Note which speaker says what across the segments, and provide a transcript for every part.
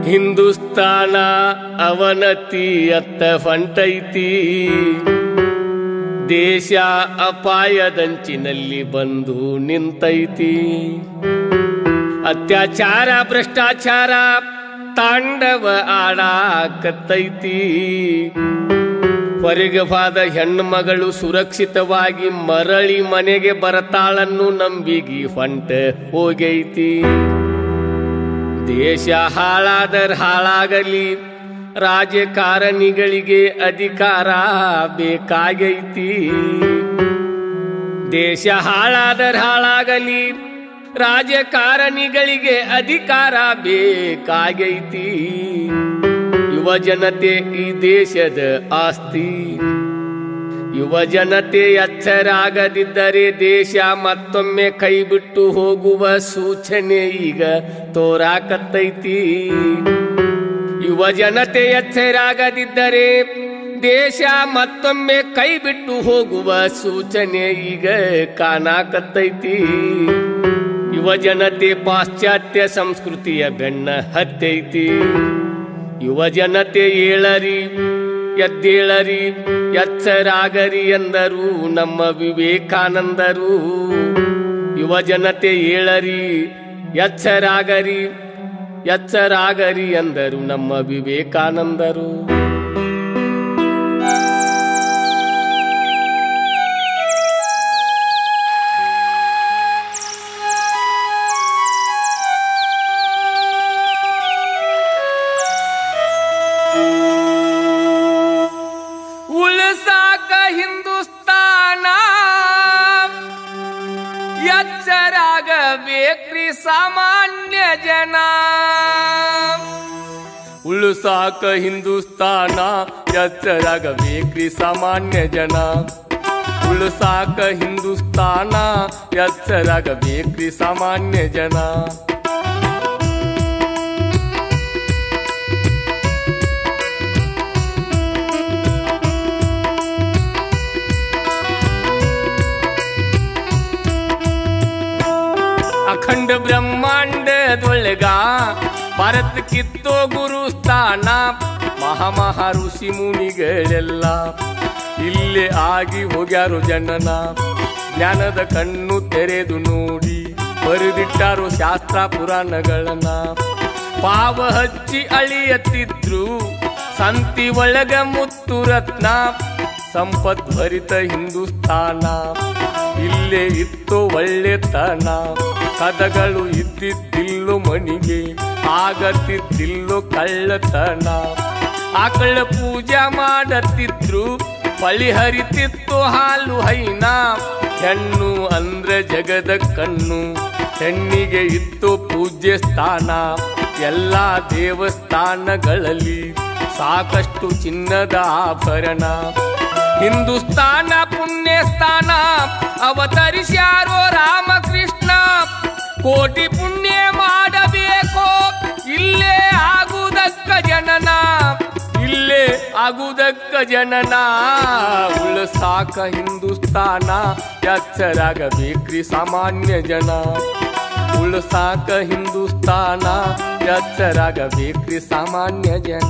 Speaker 1: ಹಿಂದೂಸ್ತಾನ ಅವನತಿ ಅತ್ತ ಫಂಟೈತಿ ದೇಶ ಅಪಾಯದಂಚಿನಲ್ಲಿ ಬಂದು ನಿಂತೈತಿ ಅತ್ಯಾಚಾರ ಭ್ರಷ್ಟಾಚಾರ ತಾಂಡವ ಆಡಾಕತ್ತೈತಿ ಹೊರಗೆ ಬಾದ ಹೆಣ್ಣು ಮಗಳು ಸುರಕ್ಷಿತವಾಗಿ ಮರಳಿ ಮನೆಗೆ ಬರತಾಳನ್ನು ನಂಬಿಗಿ ಹೊಂಟ ಹೋಗೈತಿ ದೇಶ ಹಾಳಾದರ್ ಹಾಳಾಗಲಿ ರಾಜಕಾರಣಿಗಳಿಗೆ ಅಧಿಕಾರ ಬೇಕಾಗೈತಿ ದೇಶ ಹಾಳಾದರ್ ಹಾಳಾಗಲಿ ರಾಜಕಾರಣಿಗಳಿಗೆ ಅಧಿಕಾರ ಬೇಕಾಗೈತಿ ಯುವ ಜನತೆ ಈ ದೇಶದ ಆಸ್ತಿ ಯುವ ಜನತೆ ಎಚ್ಚರಾಗದಿದ್ದರೆ ದೇಶ ಮತ್ತೊಮ್ಮೆ ಕೈ ಬಿಟ್ಟು ಹೋಗುವ ಸೂಚನೆ ಈಗ ತೋರಾಕತ್ತೈತಿ ಯುವ ಜನತೆ ಎಚ್ಚರಾಗದಿದ್ದರೆ ದೇಶ ಮತ್ತೊಮ್ಮೆ ಕೈ ಬಿಟ್ಟು ಹೋಗುವ ಸೂಚನೆ ಈಗ ಕಾಣಾಕತ್ತೈತಿ ಯುವ ಜನತೆ ಪಾಶ್ಚಾತ್ಯ ಸಂಸ್ಕೃತಿಯ ಬೆನ್ನ ಹತ್ತೈತಿ ಯುವ ಜನತೆ ಏಳರಿ ಎದ್ದೇಳರಿ ಎಚ್ಚರಾಗರಿ ಎಂದರು ನಮ್ಮ ವಿವೇಕಾನಂದರು ಯುವ ಜನತೆ ಏಳರಿ ಎಚ್ಚರಾಗರಿ ಎಚ್ಚರಾಗರಿ ಎಂದರು ನಮ್ಮ ವಿವೇಕಾನಂದರು ಉಳಸಾಕ ಹಿಂದೂಸ್ತಾನ ಎಚ್ಚರಾಗಬೇಕ್ರಿ ಸಾಮಾನ್ಯ ಜನ ಉಳುಸಾಕ ಹಿಂದೂಸ್ತಾನ ಎಚ್ಚರಾಗಬೇಕ್ರಿ ಸಾಮಾನ್ಯ ಜನ ಉಳುಸಾಕ ಹಿಂದೂಸ್ತಾನ ಎಚ್ಚರಾಗಬೇಕ್ರಿ ಸಾಮಾನ್ಯ ಜನ ಅಖಂಡ ಬ್ರಹ್ಮಾಂಡದೊಳಗ ಭಾರತ ಕಿತ್ತೋ ಗುರುಸ್ಥಾನ ಮಹಾಮಹ ಋಷಿ ಮುನಿಗಳೆಲ್ಲ ಇಲ್ಲೇ ಆಗಿ ಹೋಗ್ಯಾರು ಜನನ ಜ್ಞಾನದ ಕಣ್ಣು ತೆರೆದು ನೋಡಿ ಬರೆದಿಟ್ಟಾರು ಶಾಸ್ತ್ರ ಪುರಾಣಗಳನ್ನ ಪಾವ ಹಚ್ಚಿ ಅಳಿಯತ್ತಿದ್ರು ಸಂತಿ ಒಳಗ ಮುತ್ತು ರತ್ನ ಸಂಪದ್ಭರಿತ ಹಿಂದೂಸ್ತಾನ ಇಲ್ಲೇ ಇತ್ತು ಒಳ್ಳೆತನ ಕದಗಳು ಇದ್ದಿದ್ದಿಲ್ಲು ಮಣಿಗೆ ಆಗತ್ತಿದ್ದಿಲ್ಲು ಕಳ್ಳತನ ಆಕಳ ಪೂಜೆ ಮಾಡತ್ತಿದ್ರು ಬಳಿ ಹರಿತಿತ್ತು ಹಾಲು ಹೈನ ಹೆಣ್ಣು ಅಂದ್ರೆ ಜಗದ ಕಣ್ಣು ಹೆಣ್ಣಿಗೆ ಇತ್ತು ಪೂಜ್ಯ ಸ್ಥಾನ ಎಲ್ಲ ದೇವಸ್ಥಾನಗಳಲ್ಲಿ ಸಾಕಷ್ಟು ಚಿನ್ನದ ಆಭರಣ ಹಿಂದೂಸ್ತಾನ ಪುಣ್ಯ ಸ್ಥಾನ ಅವತರಿಸ್ಯಾರೋ ರಾಮಕೃಷ್ಣ ಕೋಟಿ ಪುಣ್ಯ ಮಾಡಬೇಕು ಇಲ್ಲೇ ಆಗುವುದಕ್ಕ ಜನನ ಇಲ್ಲೇ ಆಗುವುದಕ್ಕ ಜನನ ಉಳಸಾಕ ಹಿಂದೂಸ್ತಾನ ಎಚ್ಚರಾಗಬೇಕ್ರಿ ಸಾಮಾನ್ಯ ಜನ ಉಳಸಾಕ ಹಿಂದೂಸ್ತಾನ ಎಚ್ಚರಾಗಬೇಕ್ರಿ ಸಾಮಾನ್ಯ ಜನ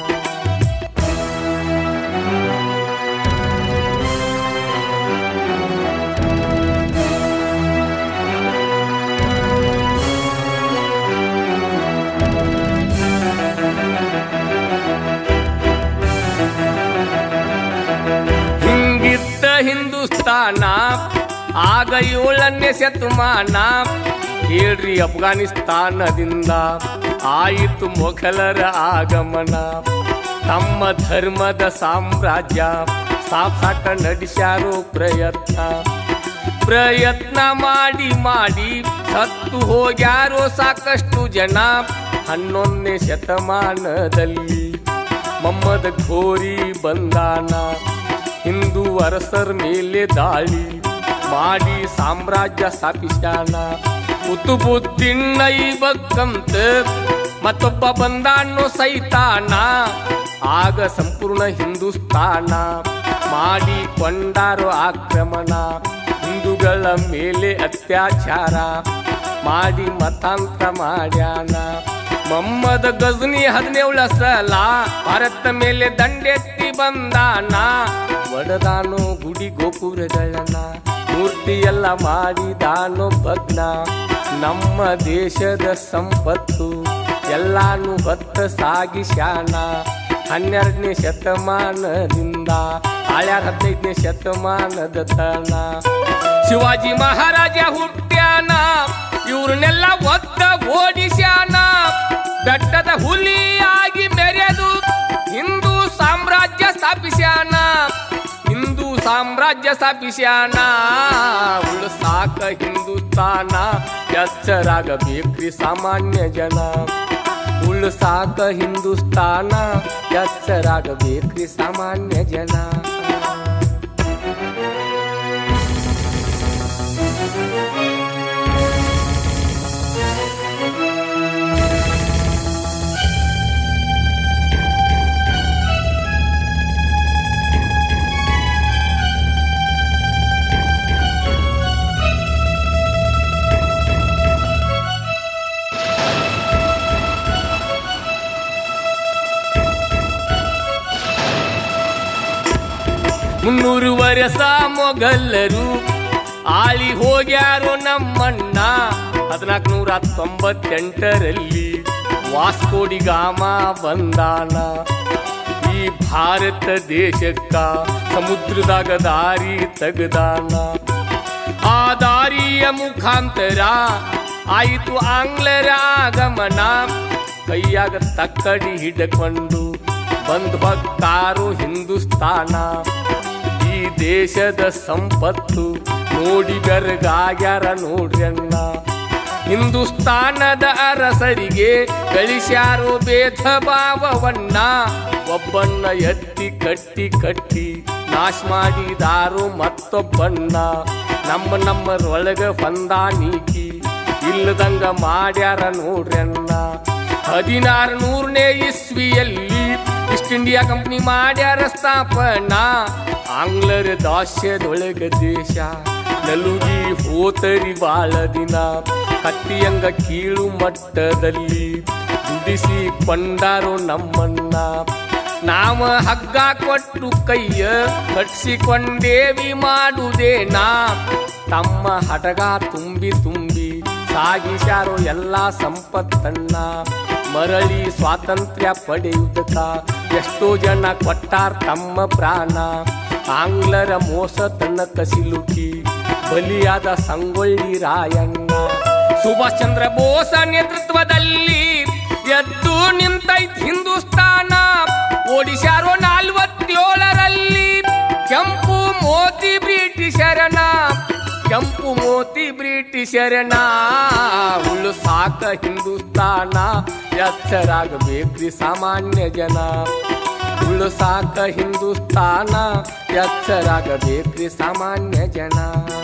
Speaker 1: ಹಿಂಗಿದ್ದ ಹಿಂದೂಸ್ತಾನ ಆಗ ಏಳನೇ ಶತಮಾನ ಹೇಳ್ರಿ ಅಫ್ಘಾನಿಸ್ತಾನದಿಂದ ಆಯಿತು ಮೊಘಲರ ಆಗಮನ ತಮ್ಮ ಧರ್ಮದ ಸಾಮ್ರಾಜ್ಯ ಸಾಕ ನಡೆಸ್ಯಾರೋ ಪ್ರಯತ್ನ ಪ್ರಯತ್ನ ಮಾಡಿ ಮಾಡಿ ಸತ್ತು ಹೋಗ್ಯಾರೋ ಸಾಕಷ್ಟು ಜನ ಹನ್ನೊಂದನೇ ಶತಮಾನದಲ್ಲಿ ಮಮ್ಮದ ಘೋರಿ ಬಂದಾನ ಹಿಂದೂ ಅರಸರ ಮೇಲೆ ದಾಳಿ ಮಾಡಿ ಸಾಮ್ರಾಜ್ಯ ಸ್ಥಾಪಿಸ್ಯಾನ ಕುತುಬುದ್ದೀನ್ ಐಬಕ್ಕಂತ ಮತ್ತೊಬ್ಬ ಬಂದಾನು ಸೈತಾನ ಆಗ ಸಂಪೂರ್ಣ ಹಿಂದೂಸ್ತಾನ ಮಾಡಿ ಕೊಂಡಾರು ಆಕ್ರಮಣ ಹಿಂದೂಗಳ ಮೇಲೆ ಅತ್ಯಾಚಾರ ಮಾಡಿ ಮತಾಂತರ ಮಾಡ್ಯಾನ ಮೊಹಮ್ಮದ್ ಗಜ್ನಿ ಹದಿನೇಳ ಸಲ ಭಾರತ ಮೇಲೆ ದಂಡೆತ್ತಿ ಬಂದಾನ ಒಡದಾನು ಗುಡಿ ಗೋಪುರಗಳನ್ನ ಮೂರ್ತಿ ಎಲ್ಲ ಮಾಡಿದಾನು ಭಗ್ನ ನಮ್ಮ ದೇಶದ ಸಂಪತ್ತು ಎಲ್ಲಾನು ಹೊತ್ತ ಸಾಗಿಸ್ಯಾನ ಹನ್ನೆರಡನೇ ಶತಮಾನದಿಂದ ಆಳ್ಯಾರ ಹದಿನೈದನೇ ಶತಮಾನದ ತನ ಶಿವಾಜಿ ಮಹಾರಾಜ ಹುಟ್ಟ್ಯಾನ ಇವ್ರನ್ನೆಲ್ಲ ಒದ್ದ ಓಡಿಸ್ಯಾನ ಬೆಟ್ಟದ ಹುಲಿಯಾಗಿ ಮೆರೆದು ಹಿಂದೂ ಸಾಮ್ರಾಜ್ಯ ಸ್ಥಾಪಿಸ್ಯಾನ ಹಿಂದೂ ಸಾಮ್ರಾಜ್ಯ ಸ್ಥಾಪಿಸ್ಯಾನ ಉಳ್ಸಾಕ ಹಿಂದೂಸ್ತಾನ ಎಚ್ಚರಾಗಬೇಕ್ರಿ ಸಾಮಾನ್ಯ ಜನ ಉಳ್ಸಾಕ ಹಿಂದೂಸ್ತಾನ ಎಚ್ಚರಾಗಬೇಕ್ರಿ ಸಾಮಾನ್ಯ ಜನ ಮುನ್ನೂರು ವರ್ಷ ಮೊಘಲರು ಆಳಿ ಹೋಗ್ಯಾರೋ ನಮ್ಮಣ್ಣ ಹದಿನಾಲ್ಕು ನೂರ ತೊಂಬತ್ತೆಂಟರಲ್ಲಿ ವಾಸ್ಕೋಡಿ ಗಾಮ ಬಂದಾನ ಈ ಭಾರತ ದೇಶಕ್ಕ ಸಮುದ್ರದಾಗ ದಾರಿ ತೆಗದಾನ ಆ ದಾರಿಯ ಮುಖಾಂತರ ಆಯಿತು ಆಂಗ್ಲರ ಆಗಮನ ಕೈಯಾಗ ತಕ್ಕಡಿ ಹಿಡ್ಕೊಂಡು ಬಂದ್ ಹೊಕ್ಕಾರು ಹಿಂದೂಸ್ತಾನ ಈ ದೇಶದ ಸಂಪತ್ತು ನೋಡಿ ಬೆರಗಾಗ್ಯಾರ ನೋಡ್ರಣ್ಣ ಹಿಂದೂಸ್ತಾನದ ಅರಸರಿಗೆ ಗಳಿಸ್ಯಾರೋ ಭೇದ ಭಾವವನ್ನ ಒಬ್ಬನ್ನ ಎತ್ತಿ ಕಟ್ಟಿ ಕಟ್ಟಿ ನಾಶ ಮಾಡಿದಾರು ಮತ್ತೊಬ್ಬನ್ನ ನಮ್ಮ ನಮ್ಮರೊಳಗ ಹೊಂದಾಣಿಕಿ ಇಲ್ಲದಂಗ ಮಾಡ್ಯಾರ ನೋಡ್ರಣ್ಣ ಹದಿನಾರು ನೂರನೇ ಇಸ್ವಿಯಲ್ಲಿ ಈಸ್ಟ್ ಇಂಡಿಯಾ ಕಂಪ್ನಿ ಮಾಡ್ಯಾರ ಸ್ಥಾಪನಾ ಆಂಗ್ಲರ ದಾಸ್ಯದೊಳಗ ದೇಶ ನಲುಗಿ ಹೋತರಿ ಬಾಳ ದಿನ ಕತ್ತಿಯಂಗ ಕೀಳು ಮಟ್ಟದಲ್ಲಿ ದುಡಿಸಿ ಕೊಂಡಾರೋ ನಮ್ಮನ್ನ ನಾವ ಹಗ್ಗ ಕೊಟ್ಟು ಕೈಯ ಕಟ್ಸಿಕೊಂಡೇವಿ ಮಾಡುವುದೇನಾ ತಮ್ಮ ಹಟಗ ತುಂಬಿ ತುಂಬಿ ಸಾಗಿಸ್ಯಾರೋ ಎಲ್ಲಾ ಸಂಪತ್ತನ್ನ ಮರಳಿ ಸ್ವಾತಂತ್ರ್ಯ ಪಡೆಯುವುದಕ್ಕ ಎಷ್ಟೋ ಜನ ಕೊಟ್ಟಾರ ತಮ್ಮ ಪ್ರಾಣ ಆಂಗ್ಲರ ಮೋಸ ತನ್ನ ಸಿಲುಕಿ ಬಲಿಯಾದ ಸಂಗೊಳ್ಳಿ ರಾಯಣ್ಣ ಸುಭಾಷ್ ಚಂದ್ರ ಬೋಸ ನೇತೃತ್ವದಲ್ಲಿ ಎದ್ದು ನಿಂತೈತ್ ಹಿಂದೂಸ್ತಾನ ಓಡಿಸ್ಯಾರೋ ನಾಲ್ವತ್ತೇಳರಲ್ಲಿ ಕೆಂಪು ಮೋತಿ ಬ್ರಿಟಿಷರನ ಕೆಂಪು ಮೋತಿ ಬ್ರಿಟಿಷರನ ಉಳ್ಳು ಸಾಕ ಹಿಂದೂಸ್ತಾನ ಎಚ್ಚರಾಗಬೇಕ್ರಿ ಸಾಮಾನ್ಯ ಜನ ಉಳ್ಳು ಸಾಕ ಹಿಂದೂಸ್ತಾನ ಎಚ್ಚರಾಗಬೇಕ್ರಿ ಸಾಮಾನ್ಯ ಜನ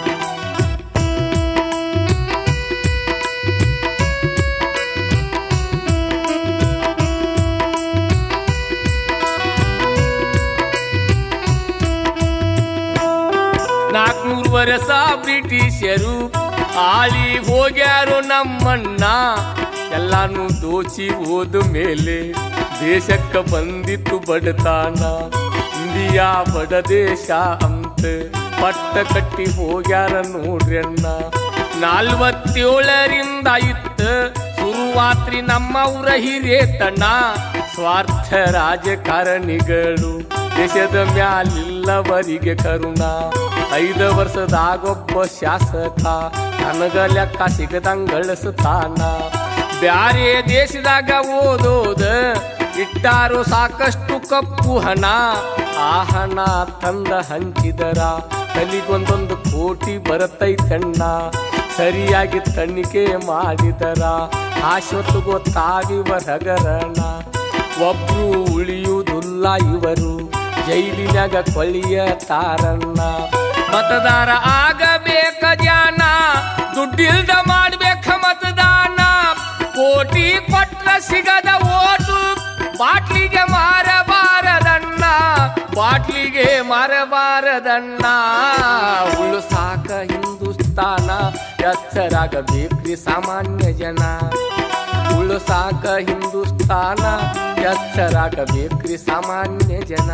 Speaker 1: ನಾಲ್ಕನೂರು ವರ್ಷ ಬ್ರಿಟಿಷರು ಆಳಿ ಹೋಗ್ಯಾರೋ ನಮ್ಮಣ್ಣ ಎಲ್ಲಾನು ದೋಚಿ ಹೋದ ಮೇಲೆ ದೇಶಕ್ಕ ಬಂದಿತ್ತು ಬಡತಾನ ಇಂಡಿಯಾ ಬಡ ದೇಶ ಅಂತ ಪಟ್ಟ ಕಟ್ಟಿ ಹೋಗ್ಯಾರ ನೋಡ್ರಿ ಅಣ್ಣ ನಾಲ್ವತ್ತೇಳರಿಂದ ಇತ್ತ ಶುರುವಾತ್ರಿ ನಮ್ಮ ಊರ ಹಿರೇತನ ಸ್ವಾರ್ಥ ರಾಜಕಾರಣಿಗಳು ದೇಶದ ಮ್ಯಾಲಿಲ್ಲವರಿಗೆ ಕರುಣ ಐದು ವರ್ಷದಾಗೊಬ್ಬ ಶಾಸಕ ನನಗ ಲೆಕ್ಕ ಸಿಗದಂಗ ಗಳಿಸ್ತಾನ ಬ್ಯಾರೆ ದೇಶದಾಗ ಓದೋದ ಇಟ್ಟಾರು ಸಾಕಷ್ಟು ಕಪ್ಪು ಹಣ ಆ ಹಣ ತಂದ ಹಂಚಿದರ ತಲಿಗೊಂದೊಂದು ಕೋಟಿ ಬರತೈತಣ್ಣ ಸರಿಯಾಗಿ ತನಿಖೆ ಮಾಡಿದರ ಆಶ್ವತ್ತು ಗೊತ್ತಾಗಿವರ ಹಗರಣ ಒಬ್ರು ಉಳಿಯುವುದಿಲ್ಲ ಇವರು ಜೈಲಿನಾಗ ಕೊಳಿಯ ತಾರಣ್ಣ ಮತದಾರ ಆಗಬೇಕ ಜಾನ ದುಡ್ಡಿಲ್ದ ಮಾಡ್ಬೇಕ ಮತದಾನ ಕೋಟಿ ಕೊಟ್ರ ಸಿಗದ ಓಟು ಬಾಟ್ಲಿಗೆ ಮಾರಬಾರದಣ್ಣ ಬಾಟ್ಲಿಗೆ ಮಾರಬಾರದಣ್ಣ ಉಳ್ಳು ಸಾಕ ಹಿಂದೂಸ್ತಾನ ಎಚ್ಚರಾಗಬೇಕ್ರಿ ಸಾಮಾನ್ಯ ಜನ ಉಳ್ಳು ಉಳಸಾಕ ಹಿಂದೂಸ್ತಾನ ಎಚ್ಚರಾಗಬೇಕ್ರಿ ಸಾಮಾನ್ಯ ಜನ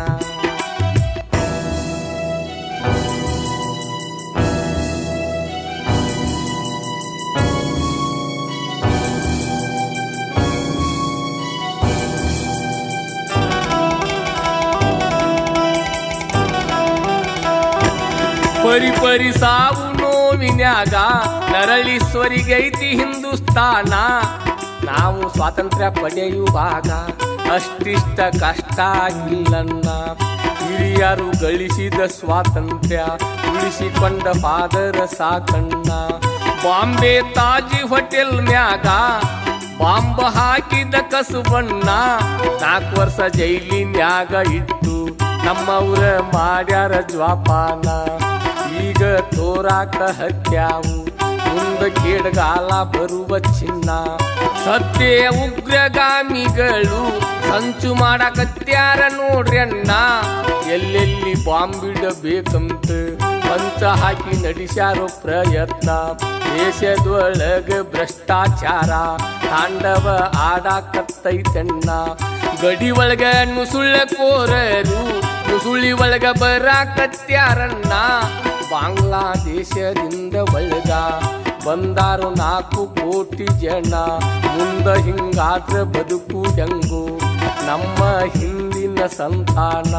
Speaker 1: ಪರಿ ಪರಿ ಸಾವು ನೋವಿನ್ಯಾಗ ನರಳಿಸ್ವರಿಗೈತಿ ಹಿಂದೂಸ್ತಾನ ನಾವು ಸ್ವಾತಂತ್ರ್ಯ ಪಡೆಯುವಾಗ ಅಷ್ಟಿಷ್ಟ ಕಷ್ಟ ಆಗಿಲ್ಲನ್ನ ಹಿರಿಯರು ಗಳಿಸಿದ ಸ್ವಾತಂತ್ರ್ಯ ಉಳಿಸಿಕೊಂಡ ಫಾದರ ಸಾಕಣ್ಣ ಬಾಂಬೆ ತಾಜಿ ಹೋಟೆಲ್ ಮ್ಯಾಗ ಬಾಂಬ ಹಾಕಿದ ಕಸುಬಣ್ಣ ನಾಲ್ಕು ವರ್ಷ ಜೈಲಿನ್ಯಾಗ ಇಟ್ಟು ನಮ್ಮವ್ರ ಮಾಡ್ಯಾರ ಜ್ವಾಪಾನ ಈಗ ತೋರಾಕ ಹತ್ಯಾವು ಮುಂದ ಕೇಡಗಾಲ ಬರುವ ಚಿನ್ನ ಸತ್ಯ ಉಗ್ರಗಾಮಿಗಳು ಸಂಚು ಮಾಡಕತ್ಯಾರ ನೋಡ್ರಿ ಅಣ್ಣ ಎಲ್ಲೆಲ್ಲಿ ಬಾಂಬಿಡಬೇಕಂತ ಪಂಚ ಹಾಕಿ ನಡೆಸ್ಯಾರೋ ಪ್ರಯತ್ನ ದೇಶದೊಳಗ ಭ್ರಷ್ಟಾಚಾರ ತಾಂಡವ ಆಡಾಕತ್ತೈತಣ್ಣ ಗಡಿ ಒಳಗ ನುಸುಳ್ಳ ಕೋರರು ನುಸುಳಿ ಒಳಗ ಬರಾಕತ್ಯಾರಣ್ಣ ಬಾಂಗ್ಲಾದೇಶದಿಂದ ಒಳಗ ಬಂದಾರು ನಾಲ್ಕು ಕೋಟಿ ಜನ ಮುಂದ ಹಿಂಗಾದ್ರ ಬದುಕು ಹೆಂಗು ನಮ್ಮ ಹಿಂದಿನ ಸಂತಾನ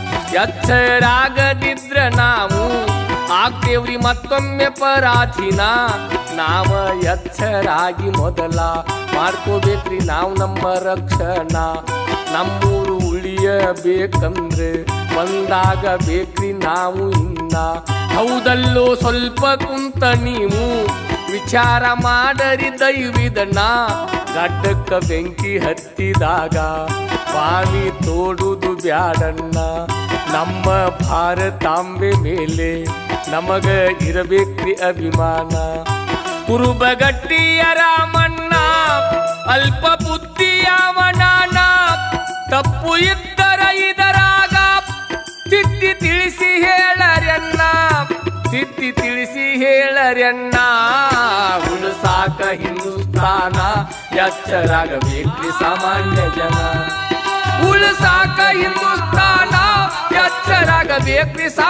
Speaker 1: ಎಚ್ಚರಾಗದಿದ್ರ ನಾವು ಆಗ್ತೇವ್ರಿ ಮತ್ತೊಮ್ಮೆ ಪರಾಧೀನ ನಾವ ಎಚ್ಚರಾಗಿ ಮೊದಲ ಮಾಡ್ಕೋಬೇಕ್ರಿ ನಾವು ನಮ್ಮ ರಕ್ಷಣಾ ನಮ್ಮೂರು ಉಳಿಯಬೇಕಂದ್ರೆ ಒಂದಾಗ ಬೇಕ್ರಿ ನಾವು ಇನ್ನ ಹೌದಲ್ಲೋ ಸ್ವಲ್ಪ ಕುಂತ ನೀವು ವಿಚಾರ ಮಾಡರಿ ದೈವಿದನ ಗಡ್ಡಕ್ಕ ಬೆಂಕಿ ಹತ್ತಿದಾಗ ಬಾವಿ ತೋಡುದು ಬ್ಯಾಡಣ್ಣ ನಮ್ಮ ಭಾರತಾಂಬೆ ಮೇಲೆ ನಮಗ ಇರಬೇಕ್ರಿ ಅಭಿಮಾನ ಕುರುಬಗಟ್ಟಿಯ ರಾಮಣ್ಣ ಅಲ್ಪ ಬುದ್ಧಿಯವನಾನ ತಪ್ಪು ಇದ್ದರ ಇದರಾಗ ತಿದ್ದಿ ತಿಳಿಸಿ ಹೇಳರ್ಯನ್ನ ತಿದ್ದಿ ತಿಳಿಸಿ ಹೇಳರ್ಯನ್ನ ಉಳಿಸಾಕ ಹಿಂದೂಸ್ತಾನ ಎಚ್ಚರಾಗಬೇಕ್ರಿ ಸಾಮಾನ್ಯ ಜನ ಉಳಿಸಾಕ ಹಿಂದೂಸ್ತಾನ ಎಚ್ಚರಾಗಬೇಕ್ರಿ ಸಾ